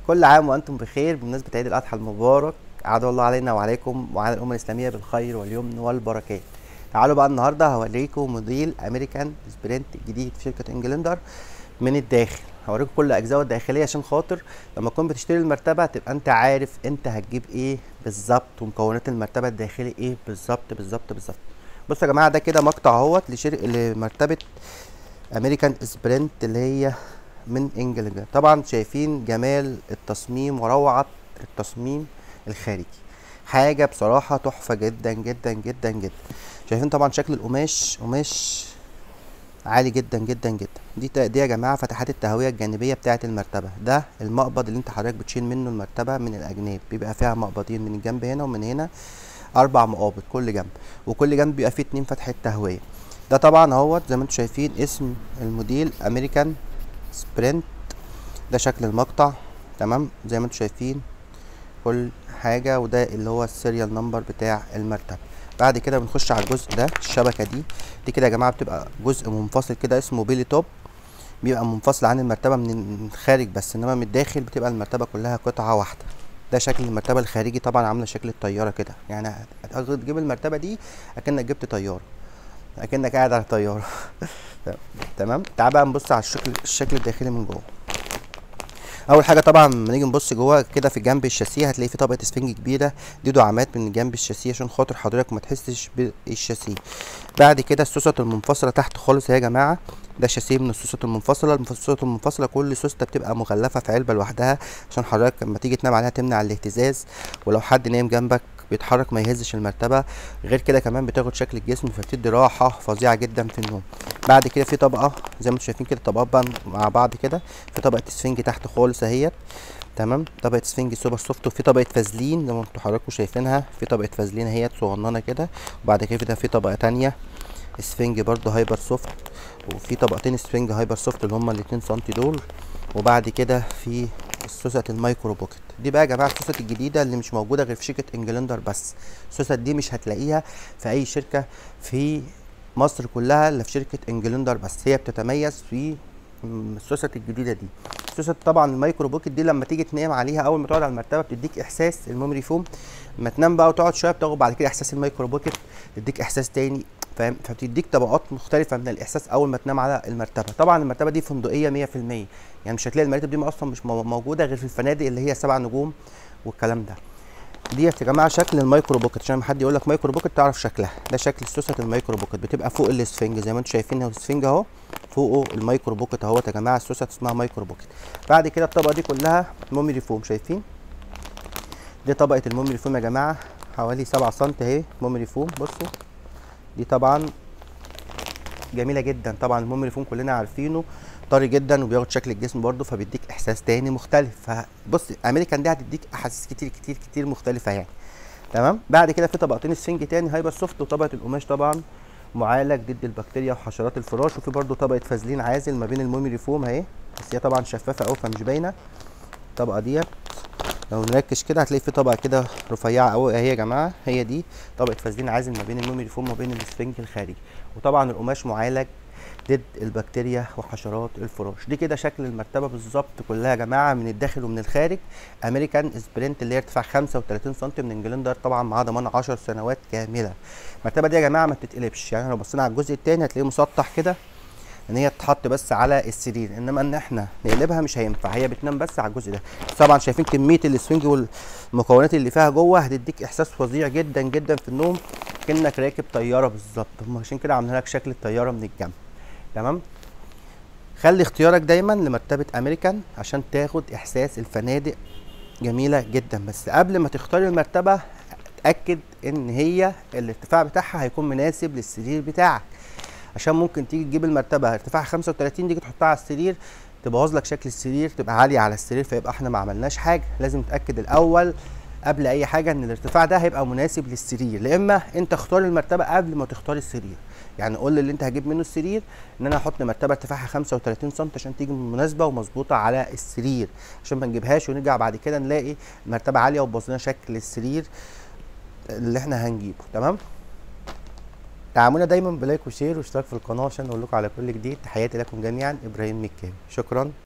كل عام وانتم بخير بمناسبه عيد الاضحى المبارك عاد الله علينا وعليكم وعلى الامه الاسلاميه بالخير واليمن والبركات تعالوا بقى النهارده هوريكم موديل امريكان سبرنت جديد في شركه انجلندر من الداخل هوريكم كل اجزائه الداخليه عشان خاطر لما تكون بتشتري المرتبه تبقى انت عارف انت هتجيب ايه بالظبط ومكونات المرتبه الداخلي ايه بالظبط بالظبط بالظبط بصوا يا جماعه ده كده مقطع اهوت لشركه لمرتبه امريكان سبرنت اللي هي من انجلترا طبعا شايفين جمال التصميم وروعه التصميم الخارجي حاجه بصراحه تحفه جدا جدا جدا جدا شايفين طبعا شكل القماش قماش عالي جدا جدا جدا دي دي يا جماعه فتحات التهويه الجانبيه بتاعه المرتبه ده المقبض اللي انت حضرتك بتشيل منه المرتبه من الاجناب بيبقى فيها مقبضين من الجنب هنا ومن هنا اربع مقابض كل جنب وكل جنب بيبقى فيه اتنين فتحه تهويه ده طبعا اهوت زي ما انتم شايفين اسم الموديل امريكان سبرنت ده شكل المقطع تمام زي ما انتم شايفين كل حاجة وده اللي هو السيريال نمبر بتاع المرتبة بعد كده بنخش على الجزء ده الشبكة دي دي كده يا جماعة بتبقى جزء منفصل كده اسمه بيلي توب بيبقى منفصل عن المرتبة من الخارج بس انما من الداخل بتبقى المرتبة كلها قطعة واحدة ده شكل المرتبة الخارجي طبعا عاملة شكل الطيارة كده يعني تجيب المرتبة دي اكنك جبت طيارة اكنك قاعد على طيارة تمام تعال بقى نبص على الشكل الشكل الداخلي من جوه اول حاجه طبعا لما نيجي نبص جوه كده في جنب الشاسيه هتلاقي في طبقه اسفنج كبيره دي دعامات من جنب الشاسيه عشان خاطر حضرتك ما تحسش بالشاسيه بعد كده السوست المنفصله تحت خالص يا جماعه ده شاسيه من السوست المنفصله السوست المنفصله كل سوسته بتبقى مغلفه في علبه لوحدها عشان حضرتك لما تيجي تنام عليها تمنع الاهتزاز ولو حد نايم جنبك بيتحرك ما يهزش المرتبه غير كده كمان بتاخد شكل الجسم فبتدي راحه فظيعه جدا في النوم بعد كده في طبقه زي ما انتم شايفين كده طبقات بقى مع بعض كده في طبقه اسفنج تحت خالص اهيت تمام طبقه اسفنج سوبر سوفت وفي طبقه فازلين زي ما انتم حضراتكم شايفينها في طبقه فازلين اهيت صغننه كده وبعد كده في طبقه تانية اسفنج برضو هايبر سوفت وفي طبقتين اسفنج هايبر سوفت اللي هما الاتنين سنتي دول وبعد كده في السوست المايكرو بوكيت دي بقى يا جماعه السوست الجديده اللي مش موجوده غير في شركه انجلندر بس السوست دي مش هتلاقيها في اي شركه في مصر كلها الا في شركه انجلندر بس هي بتتميز في السوست الجديده دي السوست طبعا المايكرو بوكيت دي لما تيجي تنام عليها اول ما تقعد على المرتبه بتديك احساس الميموري فوم لما تنام بقى وتقعد شويه بتاخد بعد كده احساس المايكرو بوكيت تديك احساس تاني فاهم فبتديك طبقات مختلفه من الاحساس اول ما تنام على المرتبه طبعا المرتبه دي فندقيه 100% يعني مش هتلاقي المراتب دي اصلا مش موجوده غير في الفنادق اللي هي سبع نجوم والكلام ده ديت يا جماعه شكل المايكرو بوكيت عشان حد يقول لك مايكرو بوكيت تعرف شكلها ده شكل السوست المايكرو بوكيت بتبقى فوق الاسفنج زي ما انتم شايفين الاسفنج اهو فوقه المايكرو بوكيت اهوت يا جماعه السوست اسمها مايكرو بوكيت بعد كده الطبقه دي كلها موميري فوم شايفين دي طبقه الموميري فوم يا جماعه حوالي 7 سم اهي موميري فوم بصوا دي طبعا جميله جدا طبعا الموميري فوم كلنا عارفينه طري جدا وبياخد شكل الجسم برده فبيديك احساس تاني مختلف فبص امريكان دي هتديك احاسيس كتير كتير كتير مختلفه يعني تمام بعد كده في طبقتين السنج تاني هايبر سوفت وطبقه القماش طبعا معالج ضد البكتيريا وحشرات الفراش وفي برده طبقه فازلين عازل ما بين الموميري فوم اهي بس هي طبعا شفافه قوي فمش باينه الطبقه ديت لو نركز كده هتلاقي في طبقه كده رفيعه قوي اهي يا جماعه هي دي طبقه فازلين عازل ما بين الموميري فوم وبين السفنج الخارجي وطبعا القماش معالج ضد البكتيريا وحشرات الفراش دي كده شكل المرتبه بالظبط كلها يا جماعه من الداخل ومن الخارج امريكان سبرنت اللي هي ارتفاع 35 سم من انجلندر طبعا معاها ضمان 10 سنوات كامله المرتبه دي يا جماعه ما بتتقلبش يعني لو بصينا على الجزء الثاني هتلاقيه مسطح كده ان هي تتحط بس على السرير انما ان احنا نقلبها مش هينفع هي بتنام بس على الجزء ده طبعا شايفين كميه السفنج والمكونات اللي فيها جوه هتديك احساس فظيع جدا جدا في النوم كانك راكب طياره بالظبط هم عشان كده عاملين لك شكل الطياره من الجنب تمام خلي اختيارك دايما لمرتبه امريكان عشان تاخد احساس الفنادق جميله جدا بس قبل ما تختار المرتبه اتاكد ان هي الارتفاع بتاعها هيكون مناسب للسرير بتاعك عشان ممكن تيجي تجيب المرتبه ارتفاعها 35 تيجي تحطها على السرير تبوظ لك شكل السرير تبقى عاليه على السرير فيبقى احنا ما عملناش حاجه لازم تتاكد الاول قبل اي حاجه ان الارتفاع ده هيبقى مناسب للسرير لا اما انت اختار المرتبه قبل ما تختار السرير يعني قول اللي انت هجيب منه السرير ان انا هحط مرتبه ارتفاعها 35 سم عشان تيجي مناسبه ومظبوطه على السرير عشان ما نجيبهاش ونرجع بعد كده نلاقي المرتبه عاليه وبوظ لنا شكل السرير اللي احنا هنجيبه تمام دعمونا دايما بلايك وشير واشتراك في القناه عشان نقول لكم على كل جديد تحياتي لكم جميعا ابراهيم مكاوي شكرا